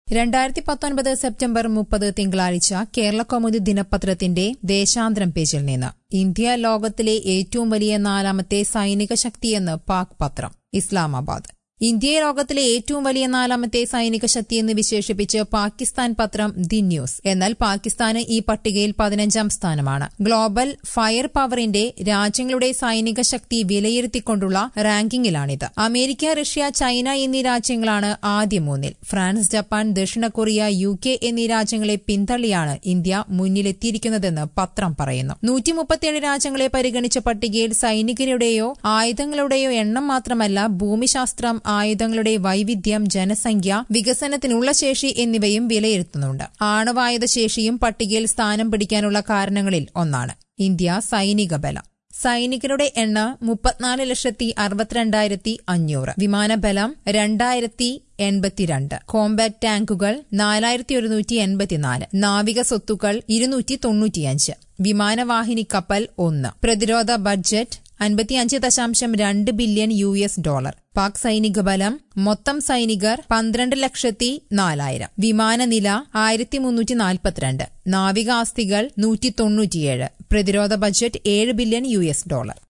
രണ്ടായിരത്തി പത്തൊൻപത് സെപ്റ്റംബർ മുപ്പത് തിങ്കളാഴ്ച കേരള കൗമുദി ദിനപത്രത്തിന്റെ ദേശാന്തരം പേജിൽ നിന്ന് ഇന്ത്യ ലോകത്തിലെ ഏറ്റവും വലിയ നാലാമത്തെ സൈനിക ശക്തിയെന്ന് പാക് പത്രം ഇസ്ലാമാബാദ് ഇന്ത്യയെ ലോകത്തിലെ ഏറ്റവും വലിയ നാലാമത്തെ സൈനിക ശക്തിയെന്ന് വിശേഷിപ്പിച്ച് പാകിസ്ഥാൻ പത്രം ദി ന്യൂസ് എന്നാൽ പാകിസ്ഥാന് ഈ പട്ടികയിൽ പതിനഞ്ചാം സ്ഥാനമാണ് ഗ്ലോബൽ ഫയർ പവറിന്റെ രാജ്യങ്ങളുടെ സൈനിക ശക്തി വിലയിരുത്തിക്കൊണ്ടുള്ള റാങ്കിങ്ങിലാണിത് അമേരിക്ക റഷ്യ ചൈന എന്നീ രാജ്യങ്ങളാണ് ആദ്യ മൂന്നിൽ ഫ്രാൻസ് ജപ്പാൻ ദക്ഷിണ കൊറിയ യു കെ എന്നീ രാജ്യങ്ങളെ പിന്തള്ളിയാണ് ഇന്ത്യ മുന്നിലെത്തിയിരിക്കുന്നതെന്ന് പത്രം പറയുന്നു നൂറ്റി മുപ്പത്തിയേഴ് രാജ്യങ്ങളെ പരിഗണിച്ച പട്ടികയിൽ സൈനികരുടെയോ ആയുധങ്ങളുടെയോ എണ്ണം മാത്രമല്ല ഭൂമിശാസ്ത്രം ആയുധങ്ങളുടെ വൈവിധ്യം ജനസംഖ്യ വികസനത്തിനുള്ള ശേഷി എന്നിവയും വിലയിരുത്തുന്നുണ്ട് ആണവായുധ ശേഷിയും പട്ടികയിൽ സ്ഥാനം പിടിക്കാനുള്ള കാരണങ്ങളിൽ ഒന്നാണ് ഇന്ത്യ സൈനിക ബലം സൈനികരുടെ എണ്ണ മുപ്പത്തിനാല് ലക്ഷത്തി അറുപത്തിരണ്ടായിരത്തി അഞ്ഞൂറ് വിമാനബലം രണ്ടായിരത്തി എൺപത്തിരണ്ട് കോമ്പാക്ട് ടാങ്കുകൾ നാലായിരത്തി ഒരുന്നൂറ്റി എൺപത്തിനാല് നാവിക സ്വത്തുക്കൾ ഇരുന്നൂറ്റി തൊണ്ണൂറ്റിയഞ്ച് വിമാനവാഹിനി കപ്പൽ ഒന്ന് പ്രതിരോധ ബഡ്ജറ്റ് അൻപത്തിയഞ്ച് ദശാംശം രണ്ട് billion U S dollar Pak സൈനിക ബലം മൊത്തം സൈനികർ പന്ത്രണ്ട് ലക്ഷത്തി നാലായിരം വിമാനനില ആയിരത്തി മുന്നൂറ്റി നാൽപ്പത്തിരണ്ട് നാവിക ആസ്തികൾ നൂറ്റി തൊണ്ണൂറ്റിയേഴ് പ്രതിരോധ ബജറ്റ് ഏഴ് ബില്യൺ യു എസ് ഡോളർ